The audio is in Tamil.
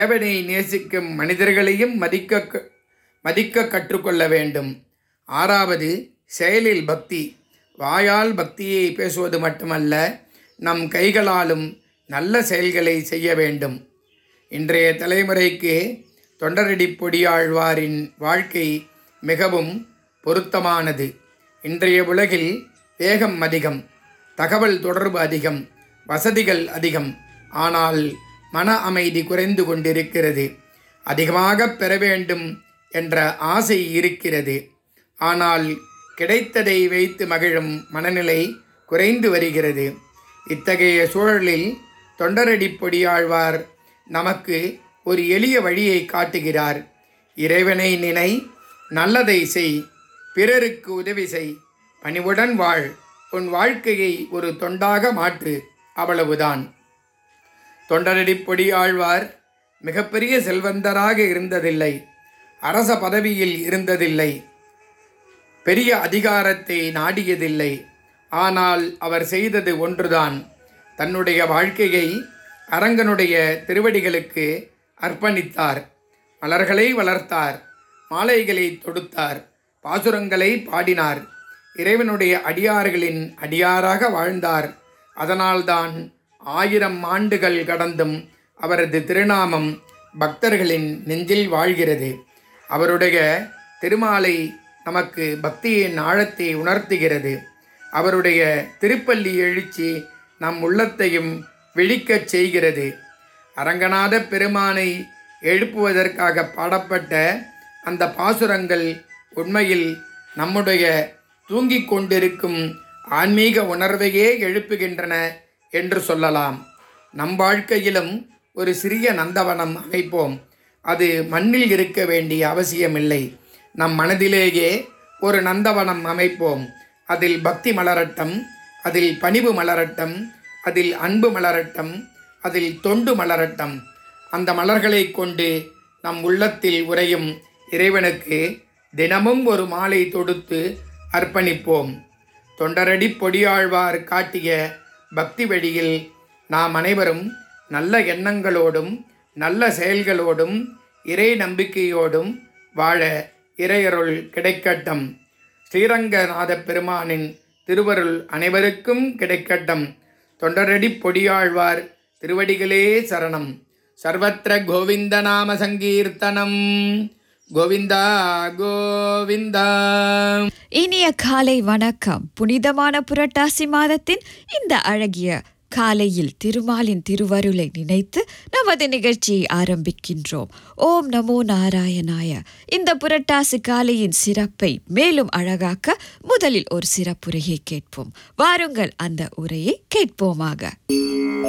தேவனை நேசிக்கும் மனிதர்களையும் மதிக்க க- மதிக்க கற்றுக்கொள்ள வேண்டும் ஆறாவது செயலில் பக்தி வாயால் பக்தியை பேசுவது மட்டுமல்ல நம் கைகளாலும் நல்ல செயல்களை செய்ய வேண்டும் இன்றைய தலைமுறைக்கு தொண்டரடி பொடியாழ்வாரின் வாழ்க்கை மிகவும் பொருத்தமானது இன்றைய உலகில் வேகம் அதிகம் தகவல் தொடர்பு அதிகம் வசதிகள் அதிகம் ஆனால் மன அமைதி குறைந்து கொண்டிருக்கிறது அதிகமாக பெற வேண்டும் என்ற ஆசை இருக்கிறது ஆனால் கிடைத்ததை வைத்து மகிழும் மனநிலை குறைந்து வருகிறது இத்தகைய சூழலில் தொண்டரடி பொடியாழ்வார் நமக்கு ஒரு எளிய வழியை காட்டுகிறார் இறைவனை நினை நல்லதை செய் பிறருக்கு உதவி செய் பணிவுடன் வாழ் உன் வாழ்க்கையை ஒரு தொண்டாக மாற்று அவ்வளவுதான் தொண்டரடி பொடியாழ்வார் மிகப்பெரிய செல்வந்தராக இருந்ததில்லை அரச பதவியில் இருந்ததில்லை பெரிய அதிகாரத்தை நாடியதில்லை ஆனால் அவர் செய்தது ஒன்றுதான் தன்னுடைய வாழ்க்கையை அரங்கனுடைய திருவடிகளுக்கு அர்ப்பணித்தார் மலர்களை வளர்த்தார் மாலைகளை தொடுத்தார் பாசுரங்களை பாடினார் இறைவனுடைய அடியார்களின் அடியாராக வாழ்ந்தார் அதனால்தான் ஆயிரம் ஆண்டுகள் கடந்தும் அவரது திருநாமம் பக்தர்களின் நெஞ்சில் வாழ்கிறது அவருடைய திருமாலை நமக்கு பக்தியின் ஆழத்தை உணர்த்துகிறது அவருடைய திருப்பள்ளி எழுச்சி நம் உள்ளத்தையும் விழிக்கச் செய்கிறது அரங்கநாத பெருமானை எழுப்புவதற்காக பாடப்பட்ட அந்த பாசுரங்கள் உண்மையில் நம்முடைய தூங்கிக் கொண்டிருக்கும் ஆன்மீக உணர்வையே எழுப்புகின்றன என்று சொல்லலாம் நம் வாழ்க்கையிலும் ஒரு சிறிய நந்தவனம் அமைப்போம் அது மண்ணில் இருக்க வேண்டிய அவசியமில்லை நம் மனதிலேயே ஒரு நந்தவனம் அமைப்போம் அதில் பக்தி மலரட்டம் அதில் பணிவு மலரட்டம் அதில் அன்பு மலரட்டம் அதில் தொண்டு மலரட்டம் அந்த மலர்களை கொண்டு நம் உள்ளத்தில் உறையும் இறைவனுக்கு தினமும் ஒரு மாலை தொடுத்து அர்ப்பணிப்போம் தொண்டரடி பொடியாழ்வார் காட்டிய பக்தி வழியில் நாம் அனைவரும் நல்ல எண்ணங்களோடும் நல்ல செயல்களோடும் இறை நம்பிக்கையோடும் வாழ இறையருள் கிடைக்கட்டும் ஸ்ரீரங்கநாத பெருமானின் திருவருள் அனைவருக்கும் கிடைக்கட்டும் தொண்டரடி பொடியாழ்வார் திருவடிகளே சரணம் சர்வத்திர கோவிந்த நாம சங்கீர்த்தனம் கோவிந்தா கோவிந்தா இனிய காலை வணக்கம் புனிதமான புரட்டாசி மாதத்தின் இந்த அழகிய காலையில் திருமாலின் திருவருளை நினைத்து நமது நிகழ்ச்சியை ஆரம்பிக்கின்றோம் ஓம் நமோ நாராயணாய இந்த புரட்டாசி காலையின் சிறப்பை மேலும் அழகாக்க முதலில் ஒரு சிறப்புரையை கேட்போம் வாருங்கள் அந்த உரையை கேட்போமாக